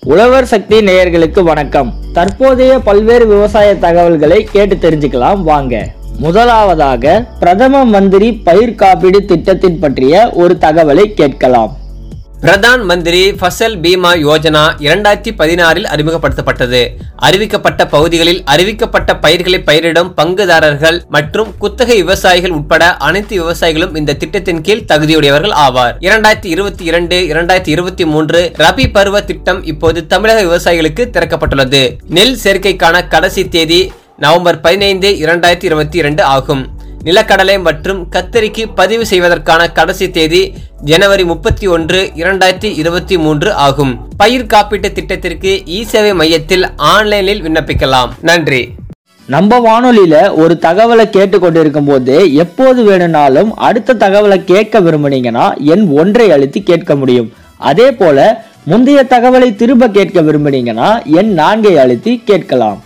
உழவர் சக்தி நேயர்களுக்கு வணக்கம் தற்போதைய பல்வேறு விவசாய தகவல்களை கேட்டு தெரிஞ்சுக்கலாம் வாங்க முதலாவதாக பிரதம மந்திரி பயிர் காப்பீடு திட்டத்தின் பற்றிய ஒரு தகவலை கேட்கலாம் பிரதான் மந்திரி ஃபசல் பீமா யோஜனா இரண்டாயிரத்தி பதினாறில் அறிமுகப்படுத்தப்பட்டது அறிவிக்கப்பட்ட பகுதிகளில் அறிவிக்கப்பட்ட பயிர்களை பயிரிடும் பங்குதாரர்கள் மற்றும் குத்தகை விவசாயிகள் உட்பட அனைத்து விவசாயிகளும் இந்த திட்டத்தின் கீழ் தகுதியுடையவர்கள் ஆவார் இரண்டாயிரத்தி இருபத்தி இரண்டு இரண்டாயிரத்தி இருபத்தி மூன்று ரபி பருவ திட்டம் இப்போது தமிழக விவசாயிகளுக்கு திறக்கப்பட்டுள்ளது நெல் சேர்க்கைக்கான கடைசி தேதி நவம்பர் பதினைந்து இரண்டாயிரத்தி இருபத்தி இரண்டு ஆகும் நிலக்கடலை மற்றும் கத்தரிக்கு பதிவு செய்வதற்கான கடைசி தேதி ஜனவரி முப்பத்தி ஒன்று இரண்டாயிரத்தி இருபத்தி மூன்று ஆகும் பயிர் காப்பீட்டு திட்டத்திற்கு இ சேவை மையத்தில் ஆன்லைனில் விண்ணப்பிக்கலாம் நன்றி நம்ம வானொலியில ஒரு தகவலை கேட்டு கொண்டிருக்கும் போது எப்போது வேணும்னாலும் அடுத்த தகவலை கேட்க விரும்புனீங்கன்னா எண் ஒன்றை அழுத்தி கேட்க முடியும் அதே போல முந்தைய தகவலை திரும்ப கேட்க விரும்புனீங்கன்னா எண் நான்கை அழுத்தி கேட்கலாம்